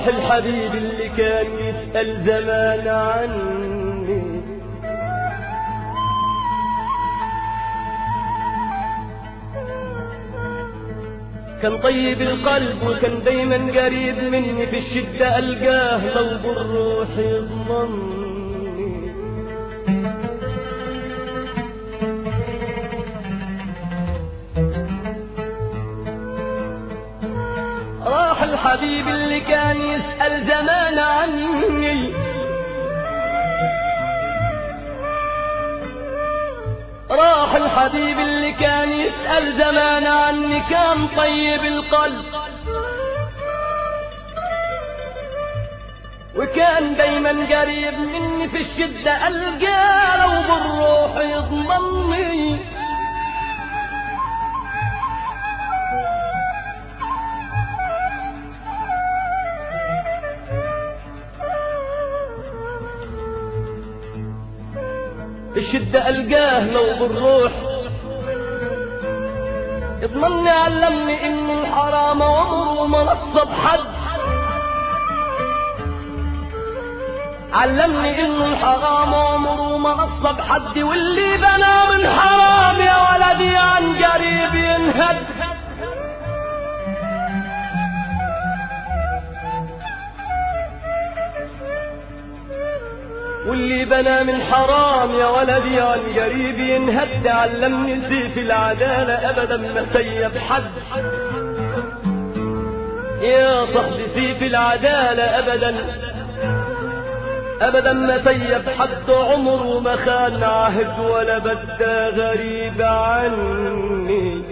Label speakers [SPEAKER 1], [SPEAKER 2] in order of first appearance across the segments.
[SPEAKER 1] راح الحبيب اللي كان يسأل زمان عني كان طيب القلب وكان دايما قريب مني في الشدة ألقاه لو بالروح يضمني راح الحبيب اللي كان يسأل زمان عني راح الحبيب اللي كان يسأل زمان عني كان طيب القلب وكان دايما قريب مني في الشدة ألقاه لو بالروح يضمني الشدة ألقاه لو بالروح اضمني علمني إنه الحرام عمره ما نصب حد علمني إنه الحرام عمره ما نصب حد واللي بنى من حرام يا ولدي عن قريب ينهد واللي بنى من حرام يا ولدي عن قريب ينهد علمني سيف العدالة أبدا ما سيب حد يا صاحبي سيف العدالة أبدا أبدا ما سيب حد عمره ما خان عهد ولا بدا غريب عني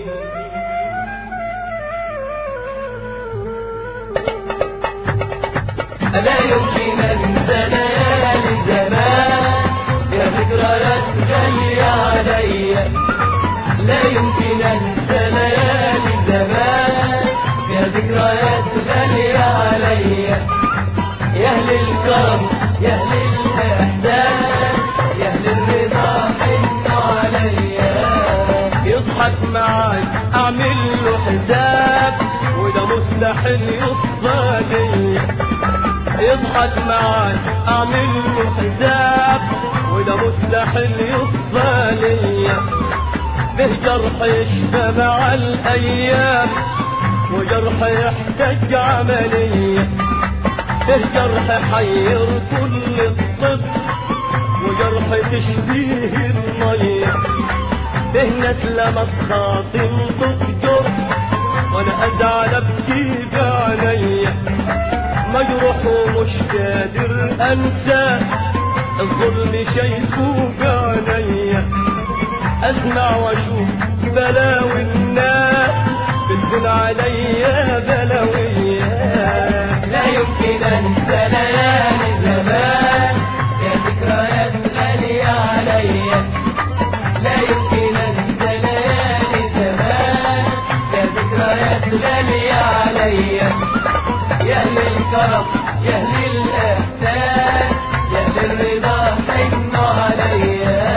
[SPEAKER 2] لا يمكن انسى ليالي زمان يا ذكريات غالية عليا لا يمكن انسى ليالي زمان يا ذكريات غالية عليا يا اهل الكرم يا اهل الاحسان يا اهل الرضا حنوا عليا
[SPEAKER 1] يضحك معاي اعمل له حساب وده مستحيل يصفى يضحك معاي اعمل له حساب وده مستحيل يصفى ليا به جرح يشفى مع الايام وجرح يحتاج عمليه به جرح حير كل الطب وجرح تشبيه الميه به نتلمس خاصم تصجر وانا ازعل ابكي بعينيا مجروح ومش قادر انسى الظلم شايفه بعينيا اسمع واشوف بلاوي الناس بتكون عليا بلاوية
[SPEAKER 2] لا يمكن انسى ليالي زمان يا ذكريات غالية عليا لا يمكن انسى ليالي زمان يا ذكريات غالية عليا يا اهل الكرم يا اهل الاحسان يا اهل الرضا حنوا عليا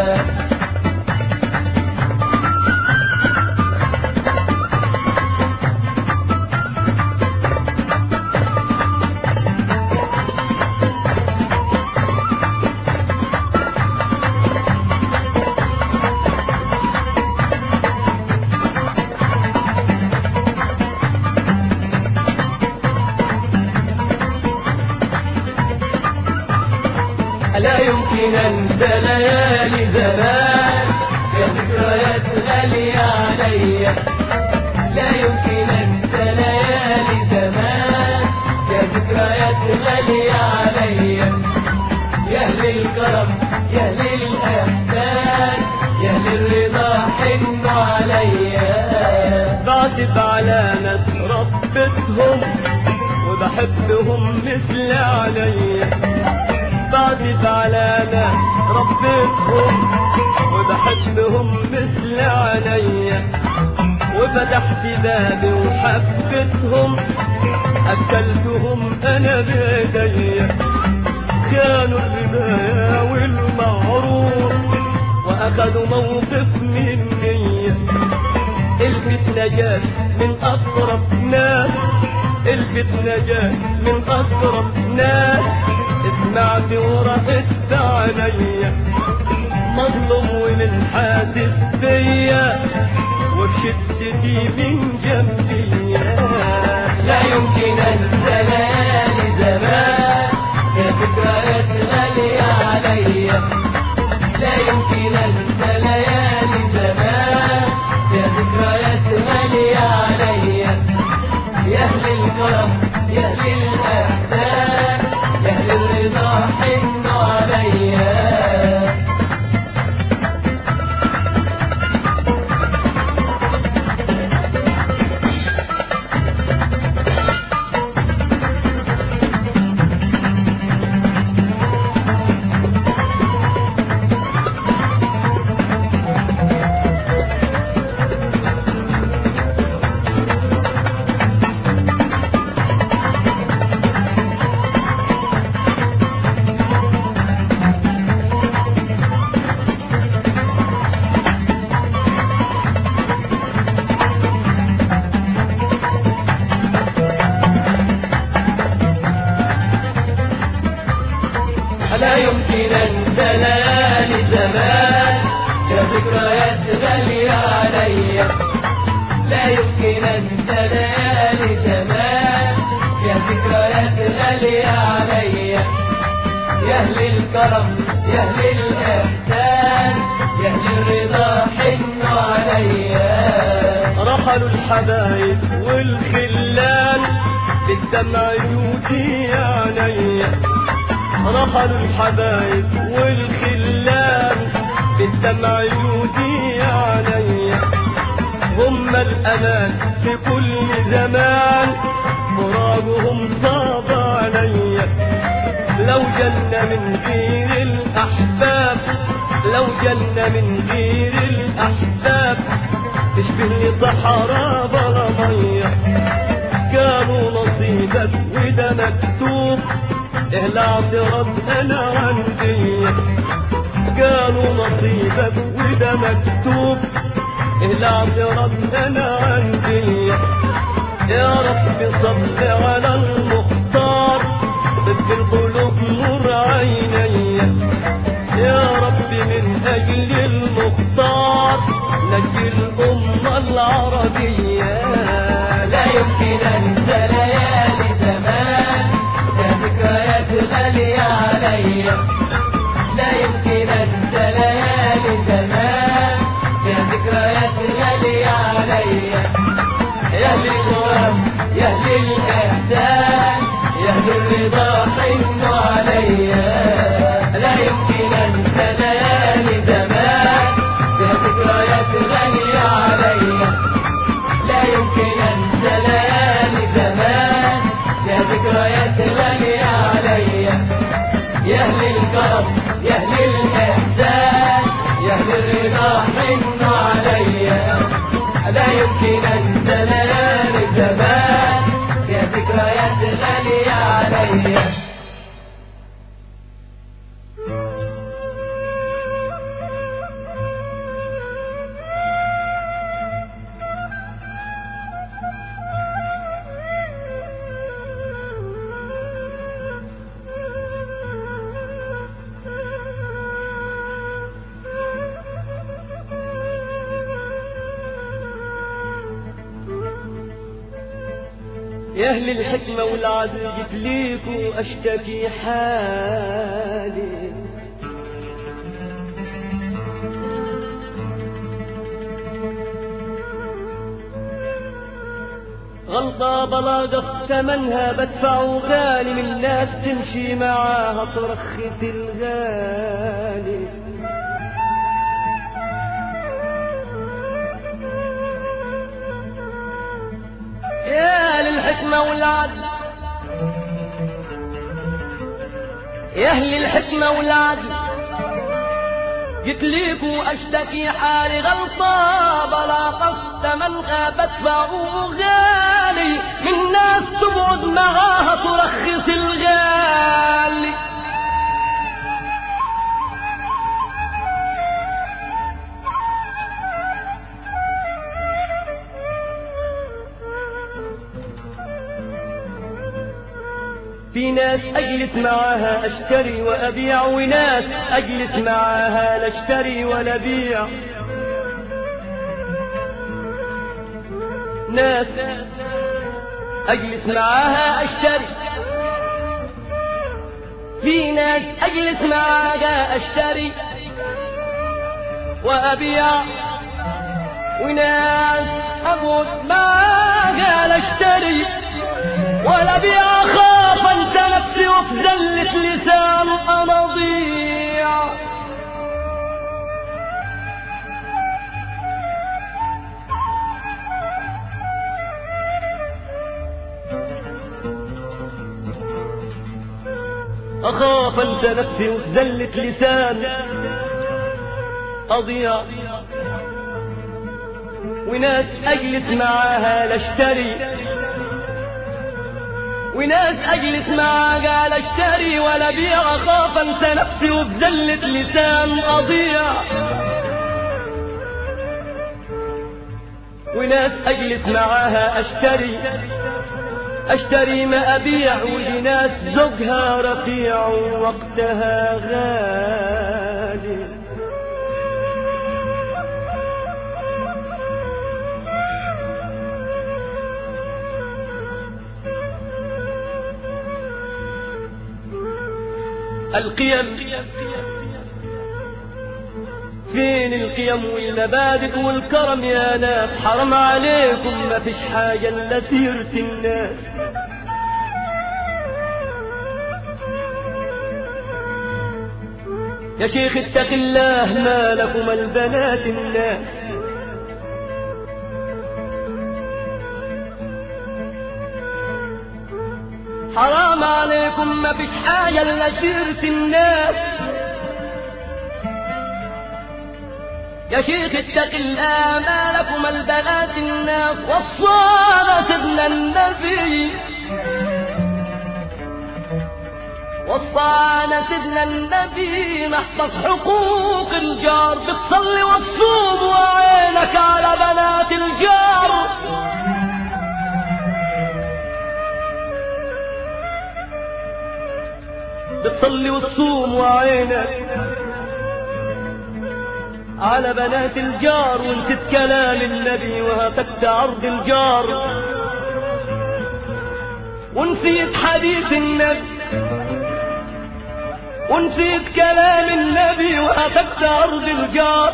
[SPEAKER 2] لا يمكن انسى ليالي زمان يا ذكريات غالية عليا لا يمكن انسى ليالي زمان يا ذكريات غالية عليا يا اهل الكرم يا اهل الاحسان يا اهل الرضا حنوا عليا
[SPEAKER 1] بعتب على ناس ربتهم وبحبهم مثل عليا بعتب على ناس ربتهم وبحبهم مثل عليا وفتحت بابي وحبتهم أكلتهم أنا بيديا كانوا الربايا والمعروف وأخذوا موقف مني الفتنة جات من أقرب ناس الفتنة طريقنا جاي من أقرب ناس سمعت ورقت عليا مظلوم ومن حاسس بيا وشدتي من جنبي
[SPEAKER 2] لا يمكن انسى ليالي زمان يا ذكريات غالية عليا لا يمكن انسى ليالي زمان يا ذكريات غالية عليا يا اهل الكرم يا اهل الاحسان يا اهل الرضا حنوا عليا لا يمكن انسى ليالي زمان يا ذكريات غالية عليا لا يمكن انسى ليالي زمان يا ذكريات غالية عليا يا اهل الكرم يا اهل الاحسان يا اهل الرضا حنوا عليا
[SPEAKER 1] رحلوا الحبايب والخلان بالدمع يودي عليا رحلوا الحبايب والخلان بالدمع يودي عليا هم الأمان في كل زمان فراقهم صعب عليا لو جنة من غير الأحباب لو جنة من غير الأحباب تشبهني صحراء بلا مية كانوا نصيبك وده مكتوب إيه الاعتراض أنا عندي قالوا نصيبك وده مكتوب إيه الاعتراض أنا عندي يا رب صل على المختار طب القلوب نور عيني يا رب من أجل المختار نجي الأمة العربية
[SPEAKER 2] لا يمكن انسى ليالي زمان يا ذكريات غالية عليا لا يمكن انسى ليالي زمان يا ذكريات غالية عليا يا اهل الكرم يا اهل الاحسان يا اهل الرضا حنوا عليا لا يمكن انسى ليالي زمان يا ذكريات غالية عليا لا يمكن انسى ليالي زمان يا ذكريات غالية عليا يا اهل الكرم يا اهل الاحسان يا اهل الرضا حنوا عليا لا يمكن انسى ليالي زمان يا ذكريات غالية عليا
[SPEAKER 1] يا أهل الحكمة والعدل جيت ليكوا أشتكي حالي غلطة بلاغة ثمنها بدفعه غالي من ناس تمشي معاها ترخص الغالي يا للحكمة والعدل يا أهل الحكمة والعدل جيت ليكوا أشتكي حالي غلطة بلا قصد منها بدفعه غالي من ناس تقعد معاها ترخص الغالي في ناس أجلس معاها أشتري وأبيع وناس أجلس معاها لا أشتري ولا أبيع ناس أجلس معاها أشتري في ناس أجلس معاها أشتري وأبيع وناس أقعد معاها لا أشتري ولا أبيع أخاف أنسى نفسي وفي زلة لسان أنا أضيع أخاف أنسى نفسي وفي زلة لسان أضيع وناس أجلس معاها لا أشتري وناس أجلس معاها لا أشتري ولا أبيع أخاف أنسى نفسي وفي زلة لسان أضيع وناس أجلس معاها أشتري أشتري ما أبيع ولناس زوجها رفيع وقتها غالي القيم فين القيم والمبادئ والكرم يا ناس حرام عليكم ما فيش حاجة إلا سيرة الناس يا شيخ اتق الله ما لكم البنات الناس حرام عليكم ما فيش حاجة إلا سيرة الناس يا شيخ اتق الله ما لكم البنات الناس وصانا سيدنا النبي وصانا سيدنا النبي نحفظ حقوق الجار بتصلي وتصوم وعينك على بنات الجار بتصلي وتصوم وعينك على بنات الجار ونسيت كلام النبي وهتكت عرض الجار ونسيت حديث النبي ونسيت كلام النبي وهتكت عرض الجار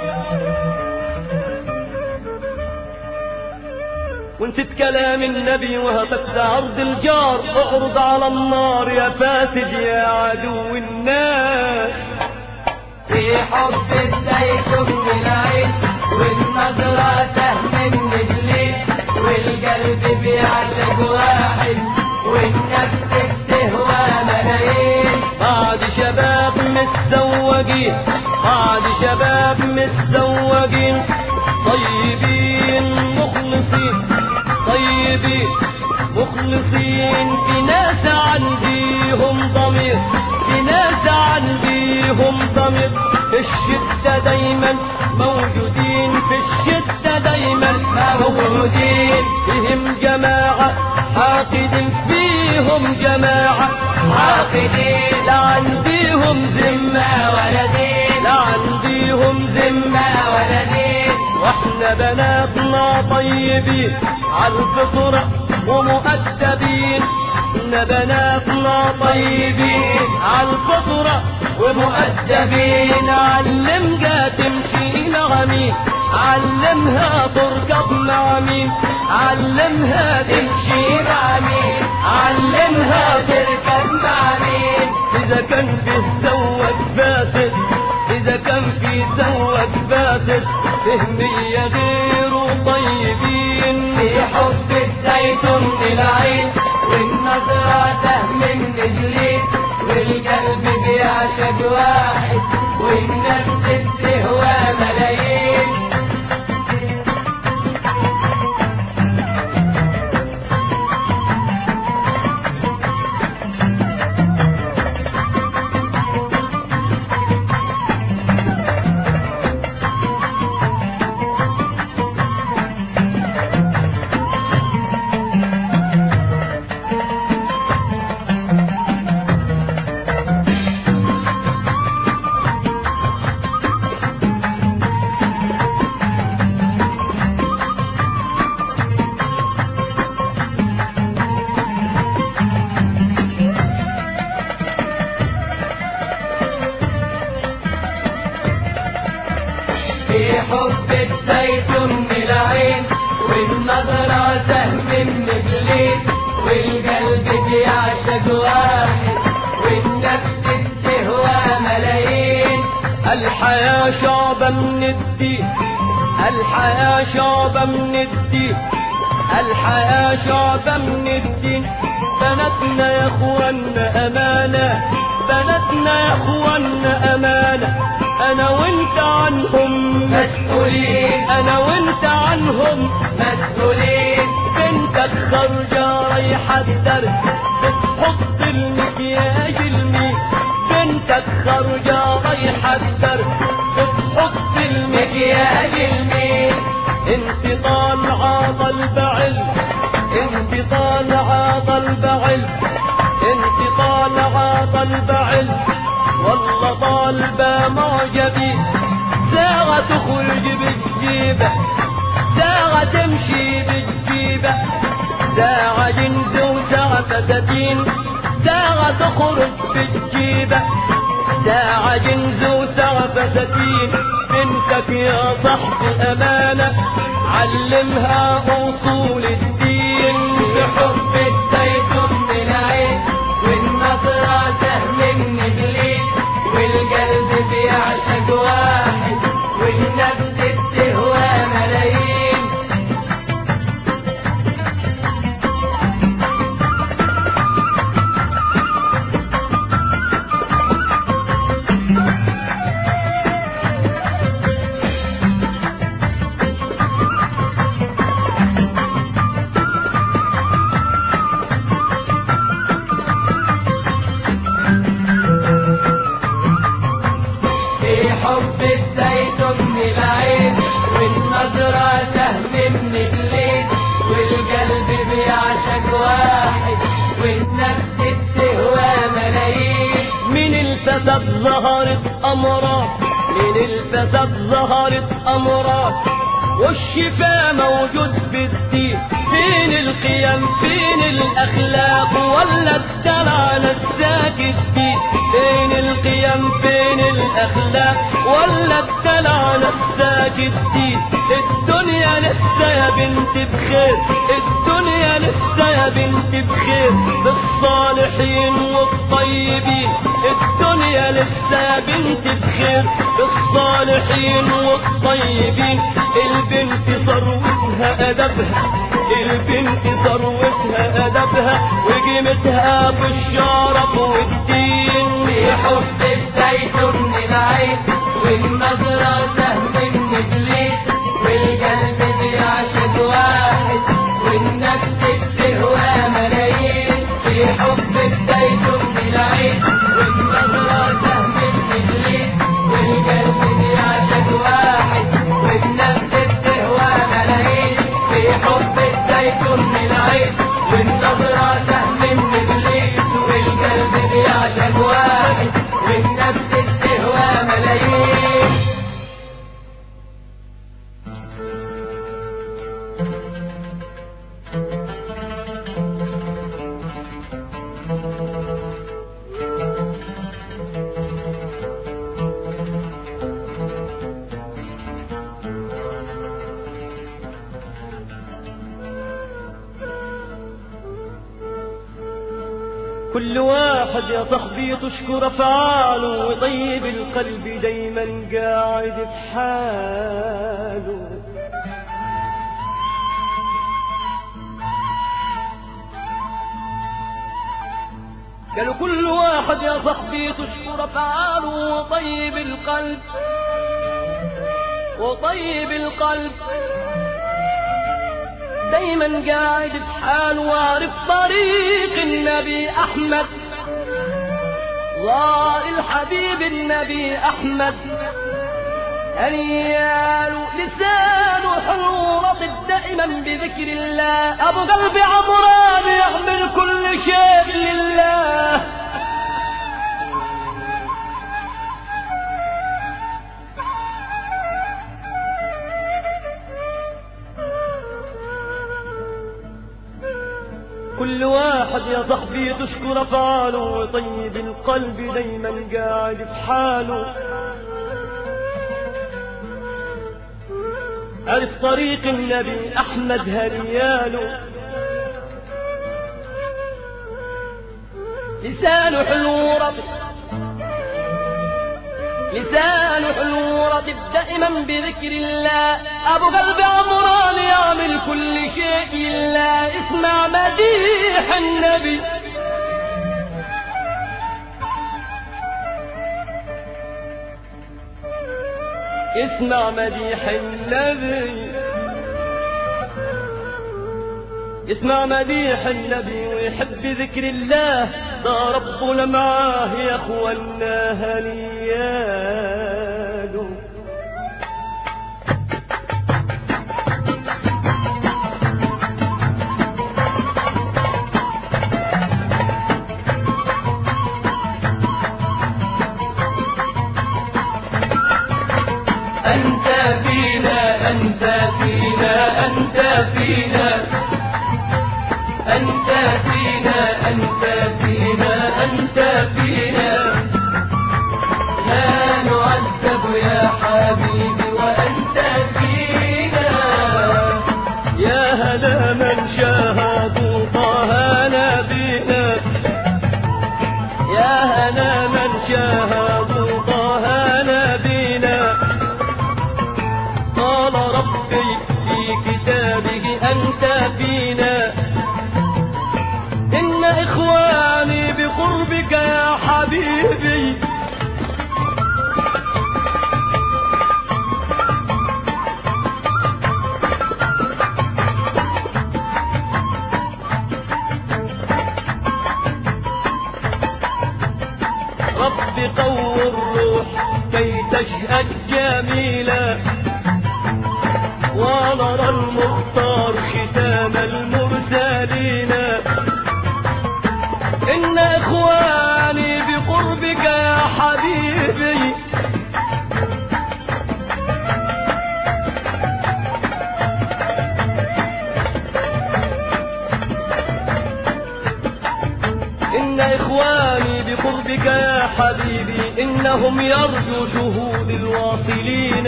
[SPEAKER 1] ونسيت كلام النبي وهتكت عرض الجار اعرض على النار يا فاسد يا عدو الناس
[SPEAKER 2] في حب الزيتون من العين والنظرة سهم من الجليد والقلب بيعشق واحد والنفس بتهوى ملايين
[SPEAKER 1] بعد شباب متزوجين بعد شباب متزوجين طيبين مخلصين طيبين مخلصين في ناس عنديهم ضمير في ناس عنديهم ضمير في الشدة دايما موجودين في الشدة دايما موجودين فيهم جماعة حاقد فيهم جماعة حاقدين لا عنديهم ذمة ولا دين لا عنديهم ذمة ولا دين واحنا بناتنا طيبين عالفطرة ومؤدبين احنا بناتنا طيبين عالفطرة ومؤدبين علمها تمشي مع مين علمها تركض مع مين علمها تمشي مع مين علمها تركب مع مين إذا كان فيه زوج فاسد إذا كان فيه زوج فاسد فهمية غيره طيبين
[SPEAKER 2] في حب الزيتون من العين والنظرة سهم من الجليد والقلب بيعشق واحد والنفس بتهوى ملايين حب الزيتون من العين والنظرة سهم من الجليد والقلب بيعشق واحد والنفس بتهوى ملايين
[SPEAKER 1] الحياة شعبة من الدين الحياة شعبة من الدين الحياة شعبة من الدين بناتنا يا اخوانا امانة بناتنا يا اخوانا امانة انا وانت عنهم
[SPEAKER 2] مسؤولين
[SPEAKER 1] انا وانت عنهم
[SPEAKER 2] مسؤولين
[SPEAKER 1] بنتك خارجة رايحة الدرس بتحط المكياج المي بنتك خارجة رايحة الدرس بتحط المكياج
[SPEAKER 2] مكياج المين
[SPEAKER 1] انت طالعة ضلب علم انت طالعة ضلب علم انت طالعة ضلب علم والله طالبة معجبي ساعة تخرج بالجيبة ساعة تمشي بالجيبة ساعة جنس وساعة فساتين ساعة تخرج بالجيبة ساعة جنس وساعة فساتين بنتك يا صاحبي أمانة علمها أصول الدين
[SPEAKER 2] بحب الزيتون من العين والنظرة سهم من إبليس والقلب بيعشق واحد والنفس بتهوى ملايين في حب الزيتون من العين والنظرة سهم من إبليس والقلب بيعشق واحد والنفس بتهوى ملايين
[SPEAKER 1] من الفساد ظهرت أمراض من الفساد ظهرت أمراض والشفاء موجود بالدين فين القيم فين الأخلاق ولا الدلع نساك الدين فين القيم فين الأخلاق ولا الدلع نساك الدين الدنيا لسه يا بنت بخير الدنيا لسه يا بنت بخير بالصالحين والطيبين الدنيا لسه يا بنت بخير بالصالحين والطيبين البنت ثروتها أدبها البنت ثروتها أدبها وقيمتها في الشرف والدين
[SPEAKER 2] في حب الزيتون من العين والنظرة سهم من إبليس والقلب بيعشق واحد والنفس بتهوى ملايين في حب الزيتون من العين والنظرة سهم من إبليس والقلب بيعشق واحد والنفس بتهوى ملايين في حب الزيتون من العين والنظرة سهم من إبليس والقلب بيعشق واحد والنفس بتهوى ملايين
[SPEAKER 1] كل واحد يا صاحبي تشكر افعاله وطيب القلب دايما قاعد بحاله قالوا كل واحد يا صاحبي تشكر افعاله وطيب القلب وطيب القلب دايما قاعد بحاله وعارف طريق النبي احمد الله الحبيب النبي احمد أنياله لسانه حلو رطب دائما بذكر الله أبو قلبي عمران يعمل كل شيء لله كل واحد يا صاحبي تشكر افعاله وطيب القلب دايما قاعد في حاله عرف طريق النبي أحمد هرياله لسانه حلو رطب لسانه حلو رطب دائما بذكر الله أبو قلب عمران يعمل كل شيء إلا اسمع مديح النبي اسمع مديح النبي اسمع مديح النبي ويحب ذكر الله ده ربنا معاه يا اخوانا هنياله
[SPEAKER 2] أنت فينا أنت فينا أنت فينا أنت فينا أنت فينا أنت فينا لا نعذب يا حبيبي وأنت فينا
[SPEAKER 1] يا هلا من شاهدوا طه نبينا يا هلا من شاهدوا طه نبينا قال ربي في كتابه أنت فينا إن إخواني بقربك يا حبيبي رب قوي الروح كي تشهد جميلا ونرى المختار ختام المرسلين إن إخواني بقربك يا حبيبي إن إخواني بقربك يا حبيبي إنهم يرجو شهود الواصلين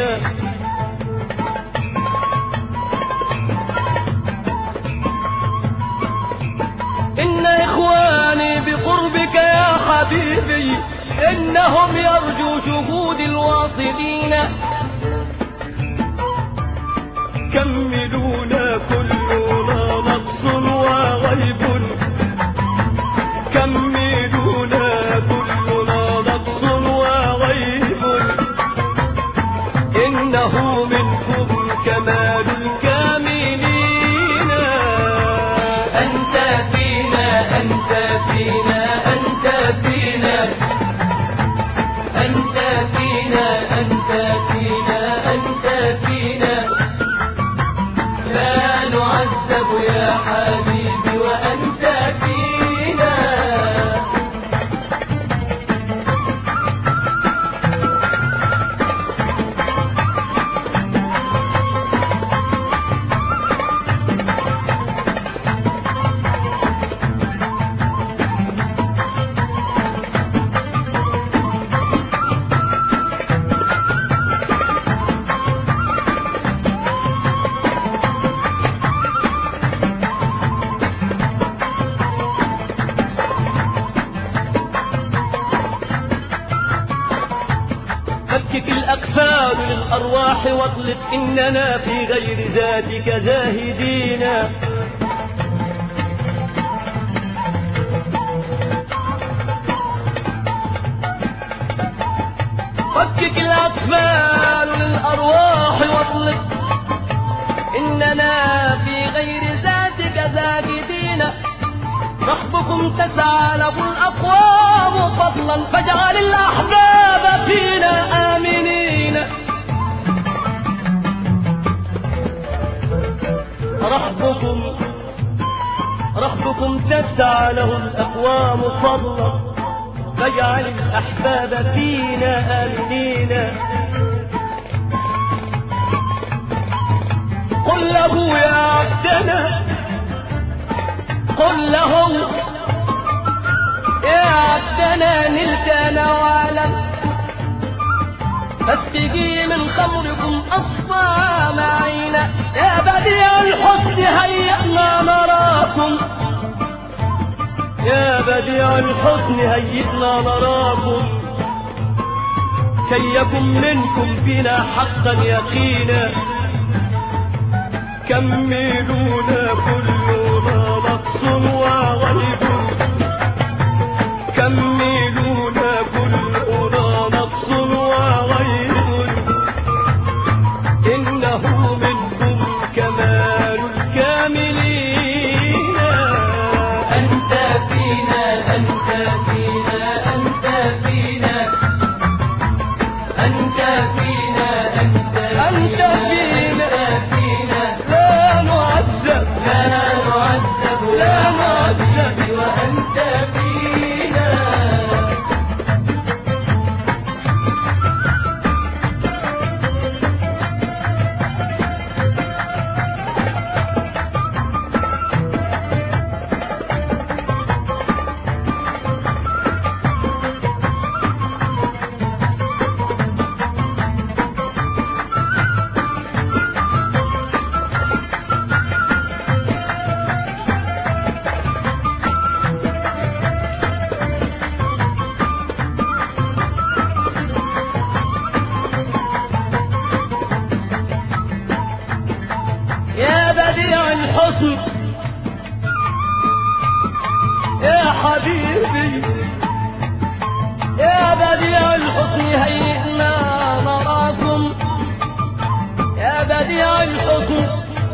[SPEAKER 1] إن إخواني بقربك يا حبيبي إنهم يرجو شهود الواصلين كملونا كلنا نقص وغيب كملونا كلنا نقص وغيب إنه منكم كمال الكاملين
[SPEAKER 2] أنت فينا أنت فينا أنت فينا أنت فينا أنت فينا أنت فينا لا نعذب يا حبيبي وأنت فينا
[SPEAKER 1] فكك الأقفال للأرواح واطلق إننا في غير ذاتك زاهدين فكك الأقفال للأرواح واطلق إننا في غير ذاتك زاهدين رحبكم تسعى له الأقوام فضلا فاجعل الأحباب فينا آمنين رحبكم رحبكم تسعى له الأقوام فضلا فاجعل الأحباب فينا آمنين قل له يا عبدنا قل له يا عبدنا نلت نوالا فاسقي من خمركم أصفى معينا يا بديع الحسن هيئنا نراكم يا بديع الحسن هيئنا نراكم كي يكن منكم بنا حقا يقينا كملونا كلنا نقص وغيب كملونا كلنا نقص وغيب إنه منكم كمال الكاملين
[SPEAKER 2] أنت فينا أنت فينا أنت فينا أنت فينا أنت
[SPEAKER 1] أنت فينا.
[SPEAKER 2] فينا
[SPEAKER 1] لا نعذب
[SPEAKER 2] لا نعذب
[SPEAKER 1] لا
[SPEAKER 2] يا
[SPEAKER 1] نعذب.
[SPEAKER 2] حبيبي وأنت فينا
[SPEAKER 1] يا بديع الحسن يا حبيبي يا بديع الحسن هيئنا نراكم يا بديع الحسن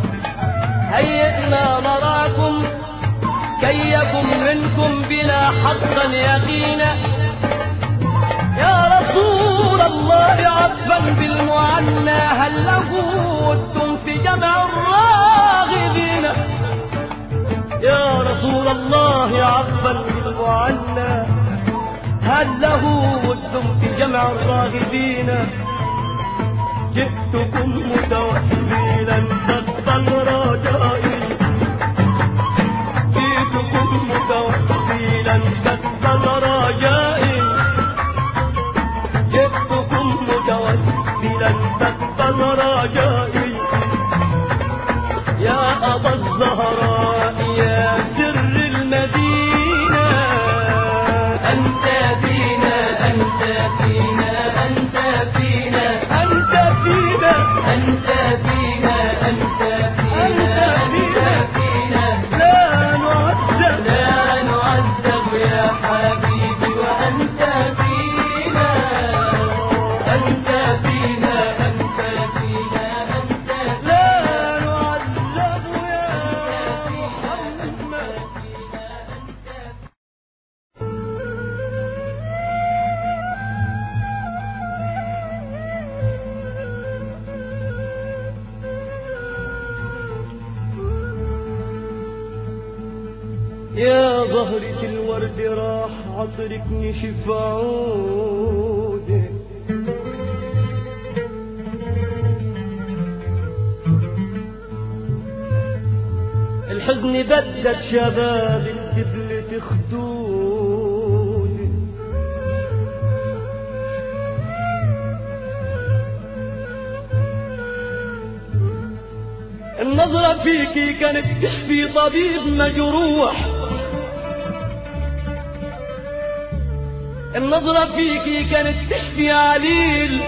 [SPEAKER 1] هيئنا نراكم كي يكن منكم بنا حقا يقينا يا رسول الله عفوا بالمعنى هل له ود في جمع الراغبين يا رسول الله عفوا بالمعنى هل له ود في جمع الراغبين جئتكم متوسلا صدقا رجائي جئتكم متوسلا صدقا رجائي جئتكم متوسلا تقبل رجائي يا أبا الزهراء يا سر المدينة
[SPEAKER 2] أنت فينا أنت فينا أنت فينا
[SPEAKER 1] أنت فينا
[SPEAKER 2] أنت فينا أنت فينا أنت فينا
[SPEAKER 1] لا نعذب
[SPEAKER 2] لا نعذب يا حبيبي وأنت فينا أنت فينا أنت فينا أنت
[SPEAKER 1] لا نعذب يا محمد يا زهرة الورد راح عطرك نشف عودك الحزن بدد شباب الدبلة خدودك النظرة فيكي كانت تشفي طبيب مجروح النظرة فيكي كانت تشفي عليل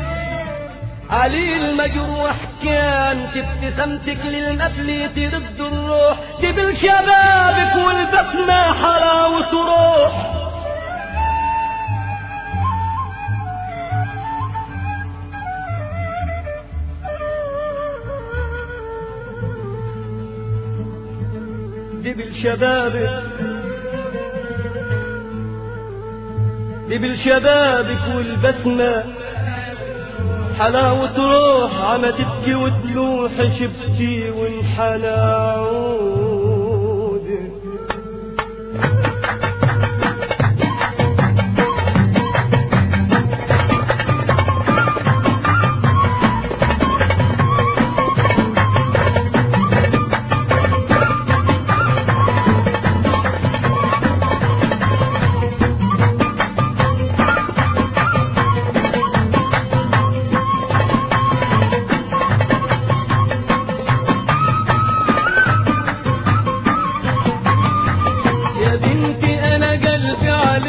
[SPEAKER 1] عليل مجروح كانت ابتسامتك للمثل ترد الروح جبل شبابك والبسمة حلاوة روح دبل شبابك دبل شبابك والبسمة حلاوة روح عم تبكي وتلوح شبتي وانحنى عودك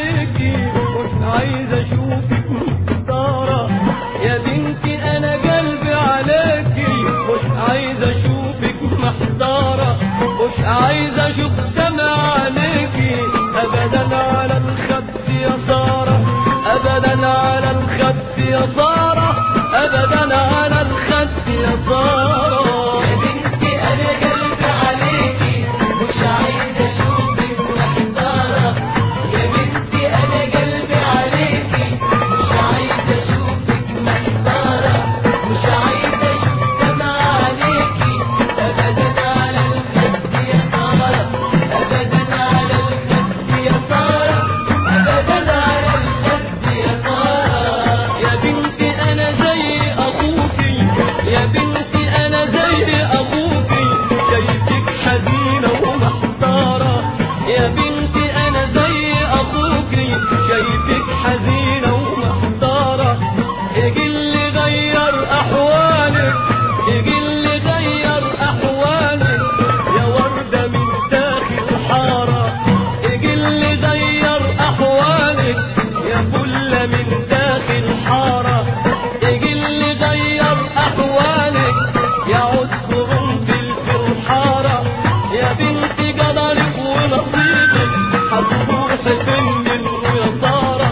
[SPEAKER 1] عليكي مش عايز اشوفك مختارة يا بنتي انا قلبي عليكي مش عايز اشوفك محتارة مش عايز اشوف دمع عليكي ابدا على الخد يا سارة ابدا على الخد يا سارة ابدا على الخد يا سارة
[SPEAKER 2] يا بنتي انا قلبي عليكي مش عايز اشوفك محتارة يا بنتي انا قلبي عليكي مش عايز اشوفك محتارة مش عايز اشوف دمع عليكي ابدا على الخد يا سارة ابدا على الخد يا سارة ابدا على الخد يا سارة
[SPEAKER 1] يا بنتي انا زي اخوكي يا بنتي انا زي اخوكي شايفك حزينه ومحتاره يا بنتي انا زي اخوكي شايفك حزينه ومحتاره اجي اللي غير احوالك اجي اللي غير احوالك يا ورده من داخل حاره اجي اللي غير احوالك يا فله من داخل حاره اجي اللي غير احوالك يا عذر في الحاره يا بنتي قدرك ونصيبك هتروح فين يا ساره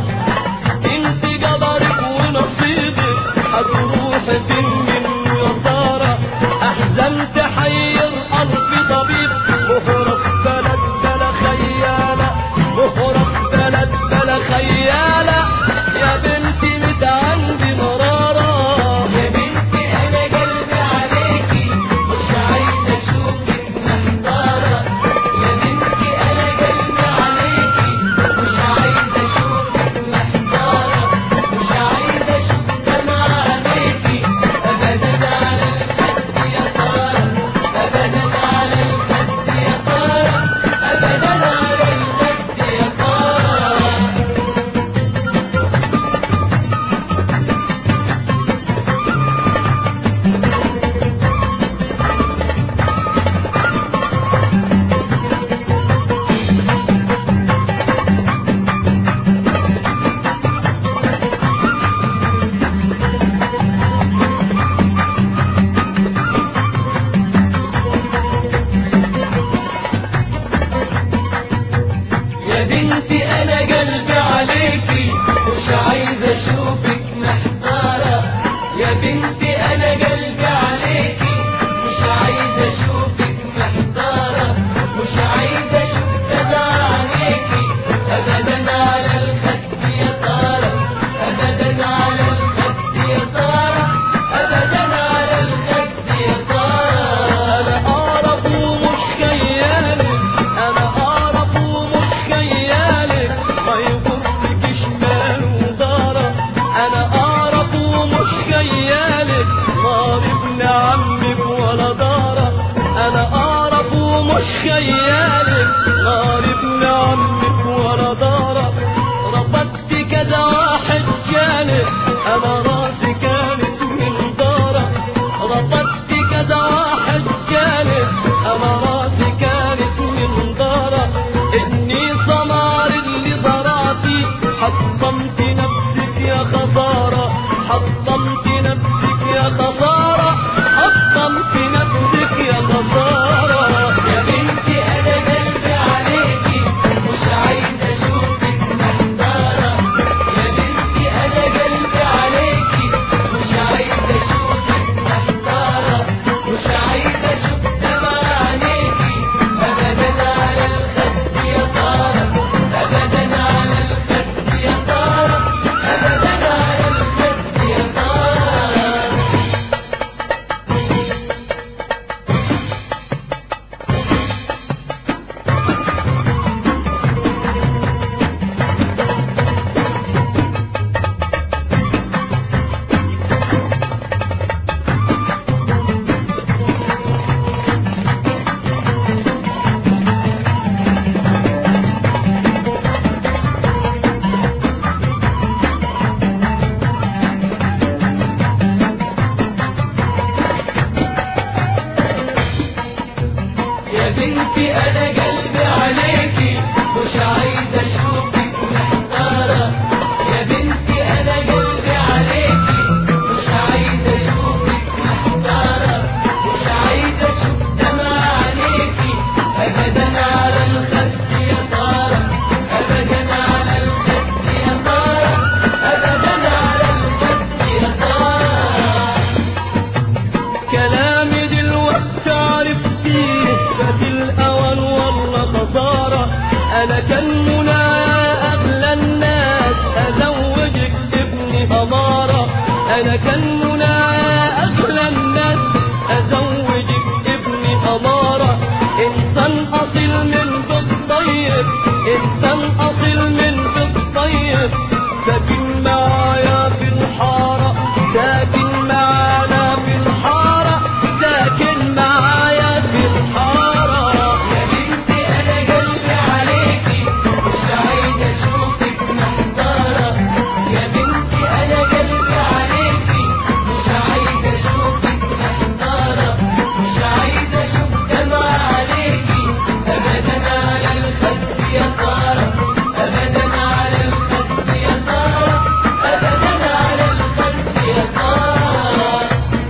[SPEAKER 1] انت قدرك ونصيبك هتروح فين يا ساره احزن تحير الف طبيب مهرب بلد بلا خياله مهرب بلد بلا خياله يا بنتي مت عندي مراره
[SPEAKER 2] يا بنتي انا قلبي عليكي مش عايز اشوفك محتارة يا بنتي انا قلبي عليكي مش عايز اشوفك محتارة مش عايز اشوف دمع عليكي ابدا على الخد يا سارة ابدا على الخد يا سارة ابدا على الخد يا سارة يا بنتي انا قلبي عليكي مش عايز اشوفك محتارة يا بنتي انا قلبي عليكي مش عايز اشوفك محتارة مش عايز اشوف دمع عليكي ابدا على الخد يا سارة ابدا على الخد يا سارة ابدا على الخد يا سارة
[SPEAKER 1] انا اعرف ومش خيالك انا اعرف ومش خيالك ما يغرك شمال ودارك انا اعرف ومش خيالك نار ابن عمك ولا دارك انا اعرف ومش خيالك نار ابن عمك ولا دارك رفضت كذا واحد جانب انا راسي كانت من دارك رفضت كذا واحد جانب انا راسي كانت من دارك اني سمار اللي زرعتي حطمت نفسك يا خسارة حطمت نفسك يا خسارة حطمت نفسك يا خسارة
[SPEAKER 2] يا بنتي انا قلبي عليكي مش عايز اشوفك محتارة يا بنتي انا قلبي عليكي مش عايز اشوفك محتارة مش عايز اشوف دمع عليكي ابدا على الخد يا سارة ابدا على الخد يا سارة ابدا على الخد يا سارة
[SPEAKER 1] انا كان منى اغلى الناس ازوجك ابني اماره انسان اصيل من بيت طيب انسان اصيل من بيت طيب ساكن معايا في الحاره ساكن معانا في الحاره ساكن معايا في الحاره
[SPEAKER 2] يا بنتي انا قلبي عليكي مش عايز اشوفك محتارة يا بنتي انا قلبي عليكي مش عايز اشوفك محتارة مش عايز اشوف دمع عليكي ابدا على الخد يا سارة ابدا على الخد يا سارة ابدا على الخد يا سارة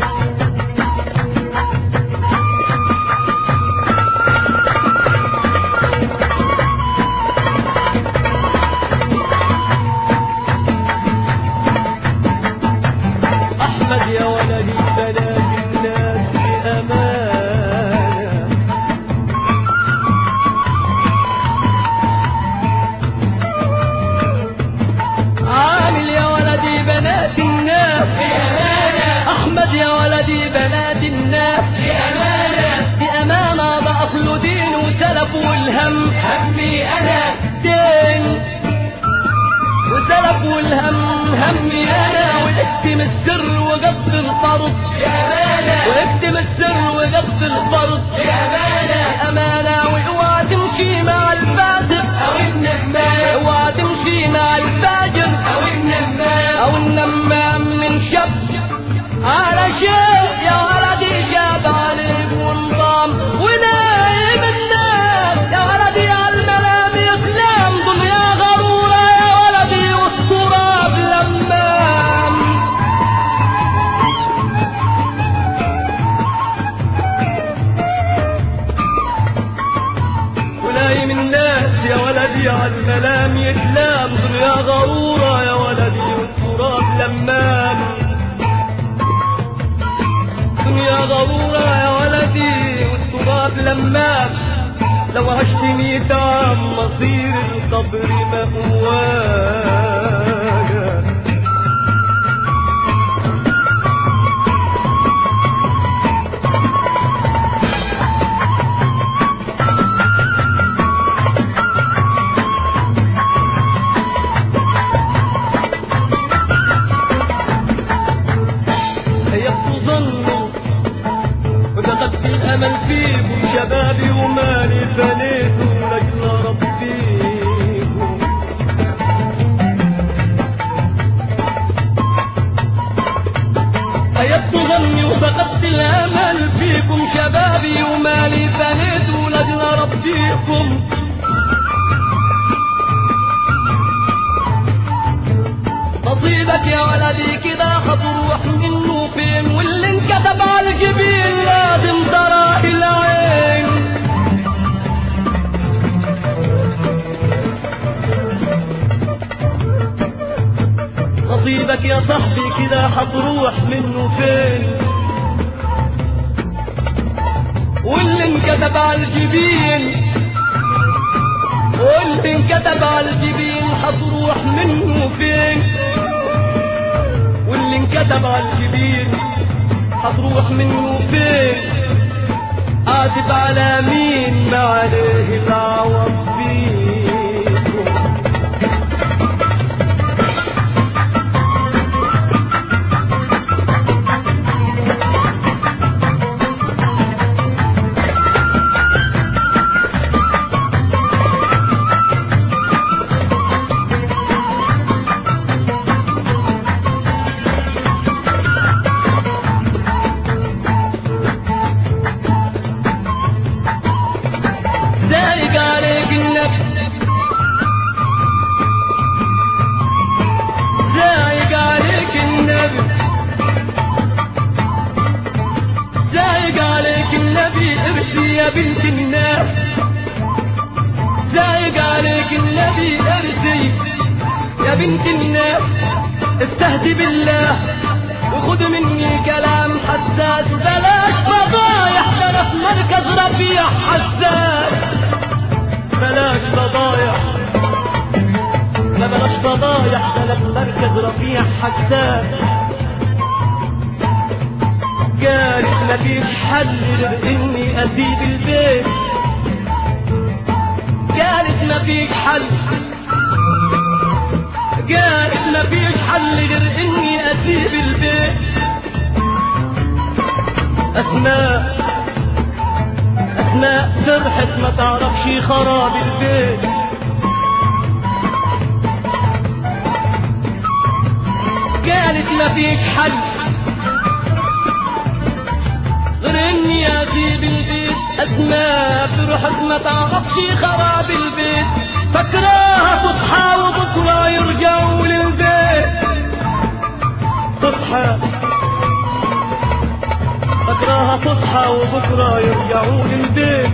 [SPEAKER 1] احمد يا ولدي بنات الناس بامانه عامل يا ولدي بنات الناس
[SPEAKER 2] بأمانة
[SPEAKER 1] احمد يا ولدي بنات الناس
[SPEAKER 2] بأمانة
[SPEAKER 1] بامانه باصل دين وسلف والهم
[SPEAKER 2] همي انا
[SPEAKER 1] دين وسلف والهم همي انا واكتم السر وقصد الفرض
[SPEAKER 2] يا مالا
[SPEAKER 1] واكتم السر وقصد الفرض
[SPEAKER 2] يا مالا
[SPEAKER 1] امانه واوعى تمشي مع الفاسق
[SPEAKER 2] او النمام
[SPEAKER 1] اوعى تمشي مع الفاجر
[SPEAKER 2] او النمام
[SPEAKER 1] او النمام من شب على شيء يا ولدي جاب عليك وانضام ونايم الناس يا ولدي على المنام يسلم دنيا غرورة يا ولدي والتراب لمام ونايم الناس يا ولدي على المنام يسلم دنيا غرورة يا ولدي والتراب لمام دنيا غرورة يا ولدي والتراب لمام لو عشتني تعب مصير القبر مأواك هيبت ظني وفقدت الامل فيكم شبابي ومالي فنيت لاجل ربيكم هيبت ظني وفقدت الامل فيكم شبابي ومالي فنيت لاجل ربيكم نصيبك يا ولدي كده هتروح منه فين واللي انكتب على الجبين لازم تراه العين نصيبك يا صاحبي كده هتروح منه فين واللي انكتب على الجبين واللي انكتب على الجبين هتروح منه فين واللي انكتب على الجبين هتروح منه فين عاتب على مين ما عليه العوض فيكم ذلك عليك النفس ذلك عليك النبي ذلك عليك النبي ارسي يا بنت الناس ذلك عليك النبي ارسي يا بنت الناس استهدي بالله وخد مني كلام حساس بلاش فضايح ده انا في مركز رفيع حساس بلاش فضايح لا بلاش فضايح ده انا في مركز رفيع حساس قالت مفيش حل غير اني اسيب البيت قالت مفيش حل قالت مفيش حل غير اني اسيب البيت اسماء اسماء فرحت ما تعرفش خراب البيت قالت مفيش حل غير اني اسيب البيت اسماء فرحت ما تعرفش خراب البيت فكراها تصحى وبكره يرجعوا للبيت تصحى فكراها تصحى وبكره يرجعوا للبيت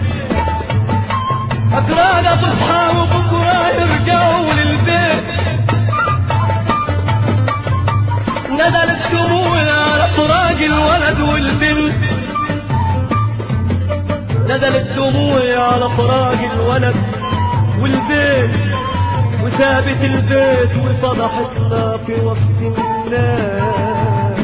[SPEAKER 1] فكراها تصحى وبكره يرجعوا للبيت نزلت شموع على فراق الولد والبنت نزلت دموعي على فراق الولد والبيت وسابت البيت وفضحتنا في وسط الناس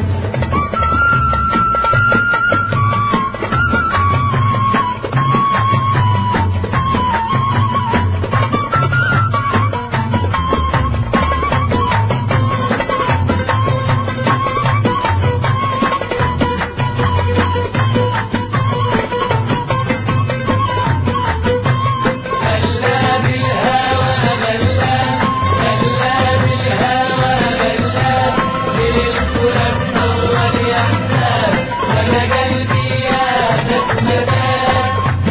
[SPEAKER 2] هلا بالهوى هلا هلا بالهوى هلا بالفرق أول إحساس وأنا قلبي يا نسمتك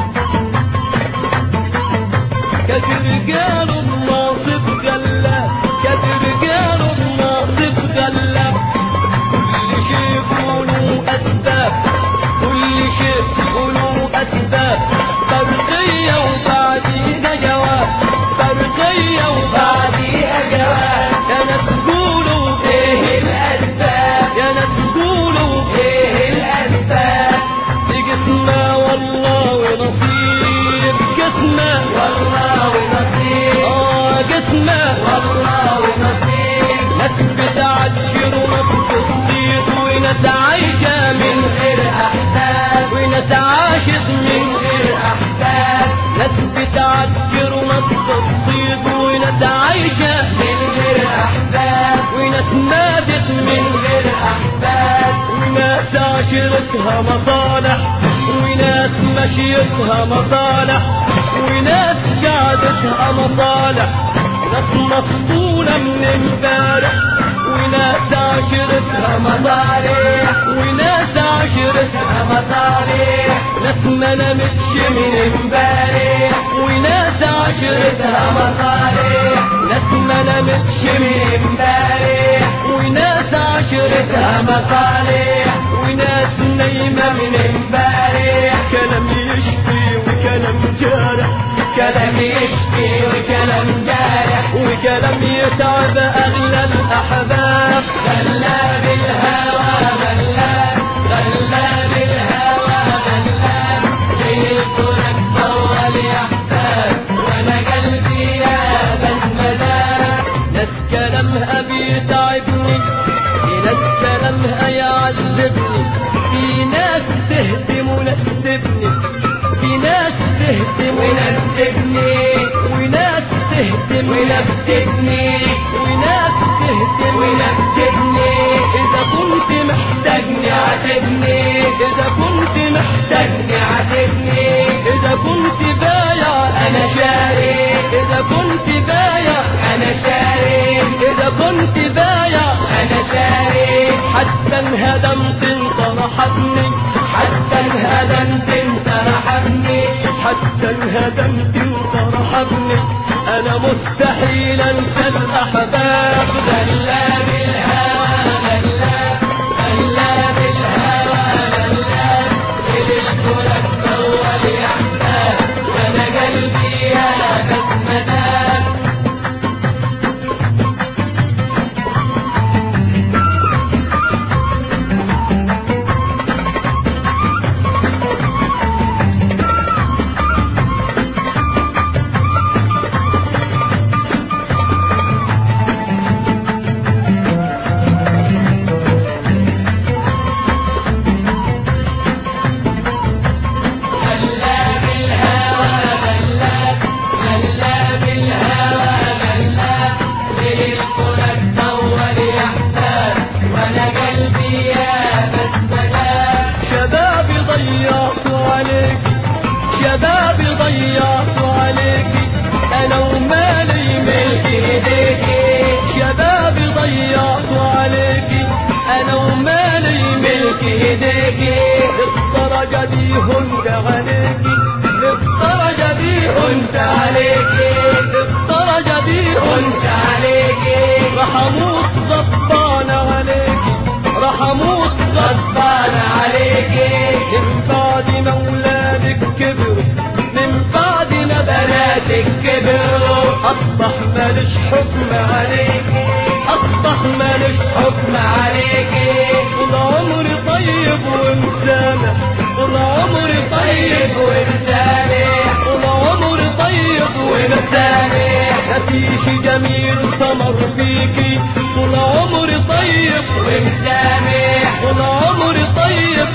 [SPEAKER 1] كترجال الناصب قلة كترجال الناصب قلة كل شيء يقولوا أسباب كل شيء يقولوا أسباب برقية وبعديها جواب برقية وبعديها جواب يا ناس تقولوا
[SPEAKER 2] إيه الأسباب
[SPEAKER 1] يا ناس تقولوا
[SPEAKER 2] إيه الأسباب
[SPEAKER 1] قسمة والله ونصيب قسمة
[SPEAKER 2] والله ونصيب
[SPEAKER 1] آه قسمة
[SPEAKER 2] والله ونصيب
[SPEAKER 1] ناس بتعجر وناس بتصيب وناس عايشة
[SPEAKER 2] من
[SPEAKER 1] من
[SPEAKER 2] غير أحباب
[SPEAKER 1] وناس عاشت
[SPEAKER 2] من
[SPEAKER 1] من
[SPEAKER 2] غير أحباب
[SPEAKER 1] ناس بتعجر وناس بتصيب وناس عايشة
[SPEAKER 2] من غير أحباب
[SPEAKER 1] وناس ماتت
[SPEAKER 2] من
[SPEAKER 1] من
[SPEAKER 2] غير أحباب
[SPEAKER 1] وناس عاشرتها مصالح وناس مشيتها مصالح وناس قعدتها مصالح ناس مسطولة من امبارح وناس عاشرتها مصالح وناس عاشرتها
[SPEAKER 2] مصالح
[SPEAKER 1] ناس ما نامتش من امبارح وناس عاشرتها
[SPEAKER 2] مصالح
[SPEAKER 1] ناس ما نامتش من
[SPEAKER 2] امبارح
[SPEAKER 1] وناس عاشرتها
[SPEAKER 2] مصالح
[SPEAKER 1] وناس نايمة من
[SPEAKER 2] امبارح
[SPEAKER 1] كلام يشفي وكلام جارح
[SPEAKER 2] كلام يشفي وكلام جارح
[SPEAKER 1] وكلام يتعب أغلى الأحباب
[SPEAKER 2] غلا بالهوى غلا غلا بالهوى غلا ليكونك طول يحتاج وانا قلبي يا بسمدان
[SPEAKER 1] ناس كلامها بيتعبني في ناس كلامها يعذبني في ناس تهدم وناس تبني في ناس تهدم وناس
[SPEAKER 2] ونسبني
[SPEAKER 1] وناس تهدم وناس
[SPEAKER 2] ونسبني
[SPEAKER 1] وناس تهدم وناس
[SPEAKER 2] ونسبني
[SPEAKER 1] إذا كنت محتاجني
[SPEAKER 2] عاتبني
[SPEAKER 1] إذا كنت محتاجني
[SPEAKER 2] عاتبني
[SPEAKER 1] إذا كنت بايع
[SPEAKER 2] انا شاري
[SPEAKER 1] إذا كنت بايع
[SPEAKER 2] انا شاري
[SPEAKER 1] إذا كنت بايع
[SPEAKER 2] انا شاري
[SPEAKER 1] حتى انهدمت انت رحبني
[SPEAKER 2] حتى انهدمت انت رحمني
[SPEAKER 1] حتى انهدمت انت رحبني انا مستحيل انسى الاحباب
[SPEAKER 2] غلا بالهوى غلا غلا بالهوى غلا للكلك طول يحتاج وانا قلبي يا بسمتان
[SPEAKER 1] هنت عليكي الدرجة دي هنت عليكي الدرجة دي هنت عليكي راح اموت غضبان عليكي راح اموت غضبان عليكي من بعد ما ولادك كبروا من بعد ما بناتك كبروا اصبح مالش حكم عليكي اصبح مالش حكم عليكي طول عمري طيب ومسامح طول عمري طيب ومسامح طول عمري طيب ومسامح مفيش جميل ثمر فيكي طول عمري طيب ومسامح طول عمري طيب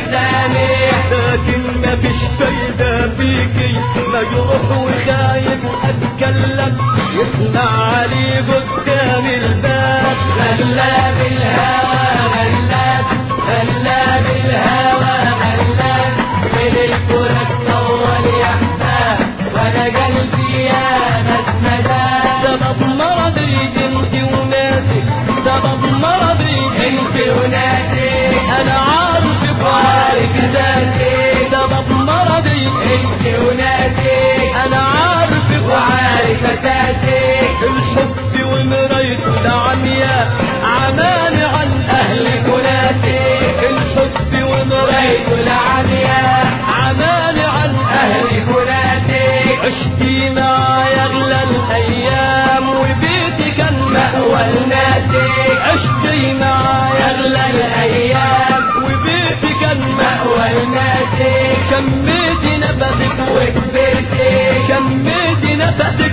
[SPEAKER 1] ومسامح لكن مفيش فايدة فيكي مجروح وخايف اتكلم يسمع علي قدام الباب غلاب الهوى غلاب غلاب الهوى غلاب من الكرة اول يحساب وانا قلبي يا مسمدا سبب مرضي انت وناسي سبب مرضي انت وناسي انا عارف وعارف ذاتي سبب مرضي انت وناسي انا عارف وعارف ذاتي الحب ومرايته العمياء عماني عن اهلك وناسي الحب ومرايته العمياء عماني عن اهلك وناسي عشتي معايا اغلى الايام وبيتي كان مأوى الناس عشتي معايا اغلى الايام وبيتي كان مأوى الناس كميتي نفسك وكبرتي كميتي نفسك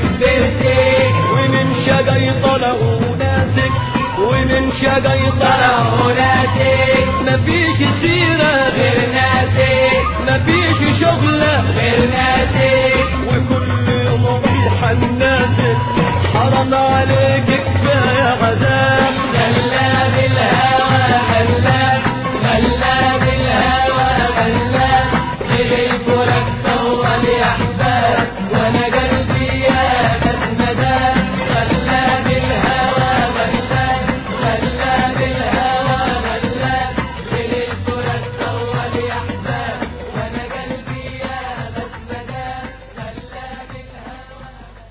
[SPEAKER 1] وكبرتي ومن شجاي طلعوا ناسك ومن شجاي طلعوا ناسك مفيش سيرة غير ناسك مفيش شغلة غير ناسك وكل يوم ريحة ناسك حرام عليك كفاية عذاب غلاب الهوى غلاب غلاب الهوى غلاب جريت لك طول يا احباب وانا قلبي يا مسمدا غلاب الهوى غلاب غلاب الهوى غلاب جريت لك طول يا احباب وانا قلبي يا مسمدا غلاب الهوى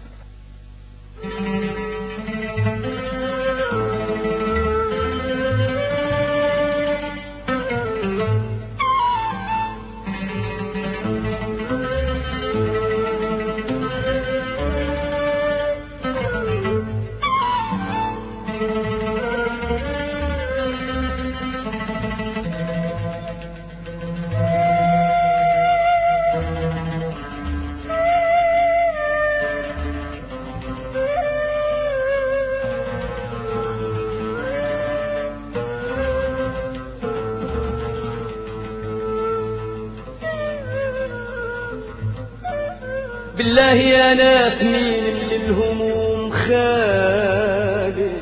[SPEAKER 1] بالله يا ناس مين من الهموم خالي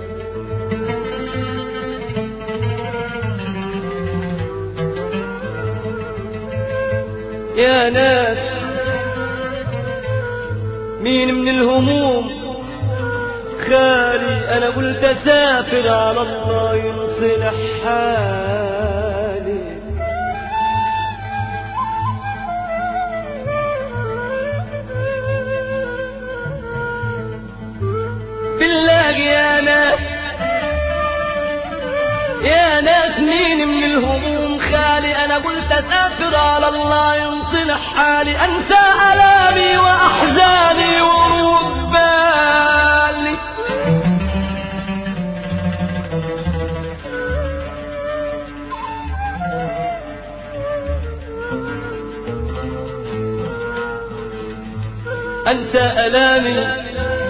[SPEAKER 1] يا ناس مين من الهموم خالي انا قلت اسافر على الله ينصلح حالي بالله يا ناس يا ناس مين من الهموم خالي انا قلت اسافر على الله ينصلح حالي انسى الامي واحزاني وربالي انسى الامي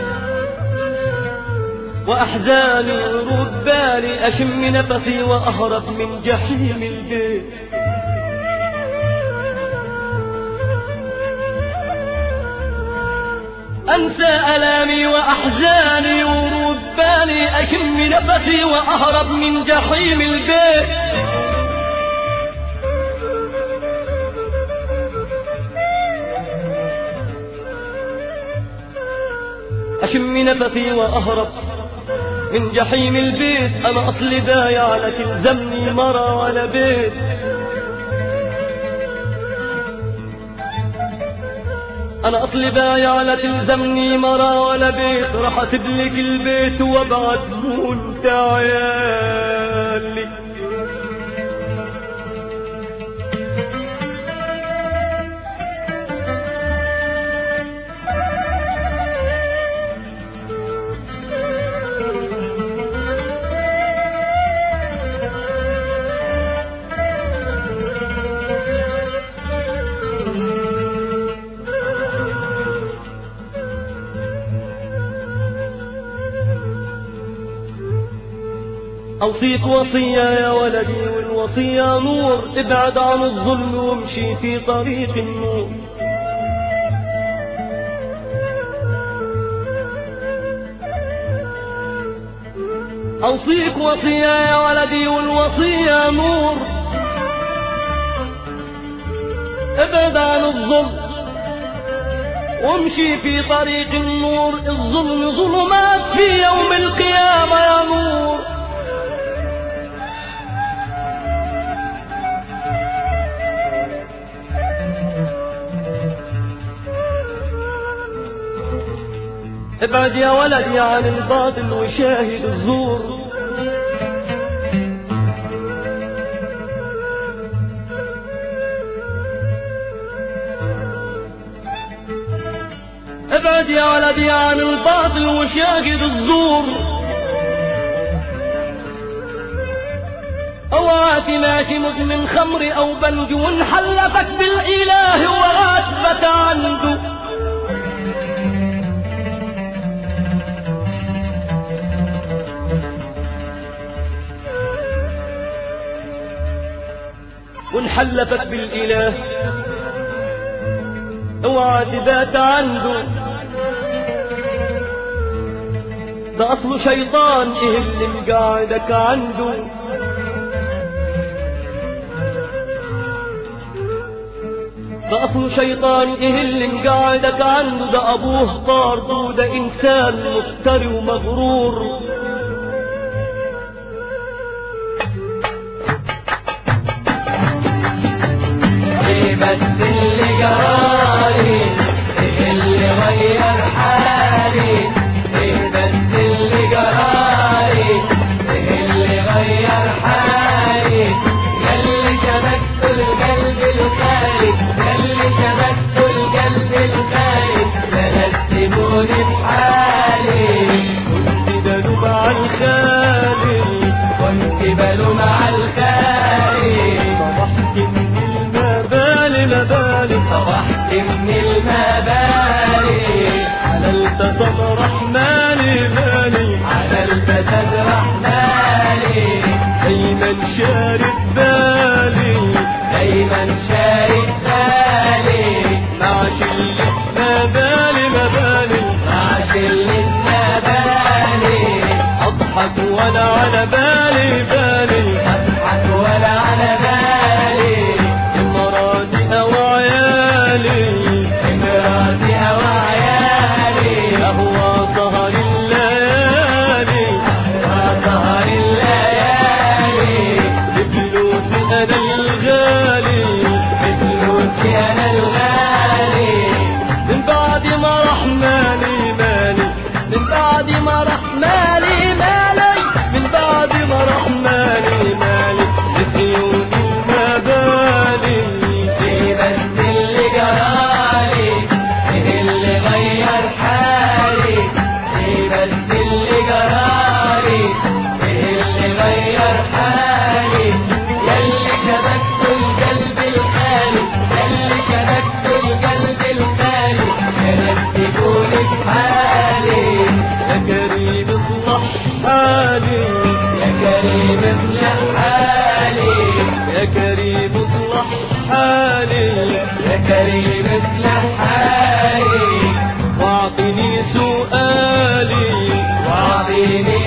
[SPEAKER 1] وأحزاني وربالي أشم نفسي وأهرب من جحيم البيت أنسى ألامي وأحزاني وربالي أشم نفسي وأهرب من جحيم البيت أشم نفسي وأهرب من جحيم البيت أنا أصلي بايع لا تلزمني مرة ولا بيت انا اصلي بايع لا تلزمني مرا ولا بيت راح اسيب لك البيت وابعت وانت عيالي أوصيك وصية يا ولدي والوصية نور ابعد عن الظلم وامشي في طريق النور أوصيك وصية يا ولدي والوصية نور ابعد عن الظلم وامشي في طريق النور الظلم ظلمات في يوم القيامة يا نور ابعد يا ولدي عن الباطل وشاهد الزور ابعد يا ولدي عن الباطل وشاهد الزور اوعى ماشي مدمن خمر او بنج وانحلفك بالاله وغاتبك عنده وانحلفك بالاله اوعى تبات عنده ده اصله شيطان ايه اللي مقاعدك عنده ده اصله شيطان ايه اللي مقاعدك عنده ده ابوه طار وده انسان مفتري ومغرور
[SPEAKER 2] ايه بس اللي جرالي ايه اللي غير حالي ايه بس اللي جرالي ايه اللي غير حالي ياللي شبكت القلب الخالي ياللي شبكت القلب الخالي لنسيبوني في حالي
[SPEAKER 1] كنت بلوم على الخالي
[SPEAKER 2] كنت بلوم على الخالي
[SPEAKER 1] صبحت من المبالي مبالي
[SPEAKER 2] صبحت من المبالي
[SPEAKER 1] حللت صبر رحماني مالي
[SPEAKER 2] على الفساد رحمالي
[SPEAKER 1] دايما شارد بالي
[SPEAKER 2] دايما شايف بالي
[SPEAKER 1] مع شلة مبالي مبالي
[SPEAKER 2] مع شلة مبالي
[SPEAKER 1] اضحك وانا على بالي بالي
[SPEAKER 2] اضحك ولا على بالي
[SPEAKER 1] مراتي او عيالي
[SPEAKER 2] امراتي او عيالي
[SPEAKER 1] اهوى سهر الليالي
[SPEAKER 2] وسهر الليالي
[SPEAKER 1] بفلوسي انا الغالي
[SPEAKER 2] بفلوسي انا الغالي
[SPEAKER 1] من بعد ما راح مالي مالي من بعد ما راح مالي مالي من بعد ما راح مالي مالي لديون المبالي
[SPEAKER 2] ايه بس اللي جرالي ايه اللي غير حالي ايه بس اللي جرالي ايه اللي غير حالي ياللي شبكت القلب الخالي ياللي شبكت القلب الخالي يرتبوني في حالي
[SPEAKER 1] يا كريم اصلح حالي
[SPEAKER 2] يا كريم اصلح حالي
[SPEAKER 1] يا كريم اصلح حالي
[SPEAKER 2] يا كريم اصلح حالي
[SPEAKER 1] واعطني سؤالي
[SPEAKER 2] واعطيني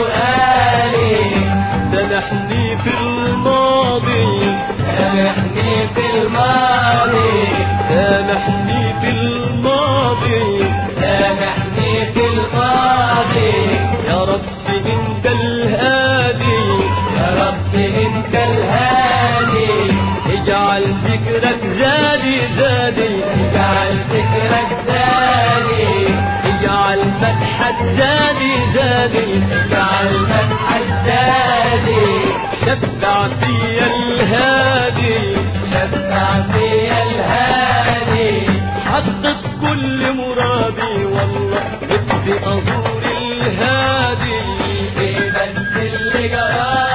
[SPEAKER 2] سؤالي
[SPEAKER 1] سامحني في الماضي
[SPEAKER 2] سامحني في الماضي
[SPEAKER 1] سامحني في الماضي
[SPEAKER 2] سامحني في الماضي
[SPEAKER 1] يا رب انت الهادي
[SPEAKER 2] يا رب انت الهادي
[SPEAKER 1] اجعل ذكرك زادي زادي
[SPEAKER 2] اجعل ذكرك
[SPEAKER 1] شفع فيا الهادي
[SPEAKER 2] شفع فيا الهادي
[SPEAKER 1] حقق كل مرادي والله بدي أزور الهادي
[SPEAKER 2] في بس اللي جرالي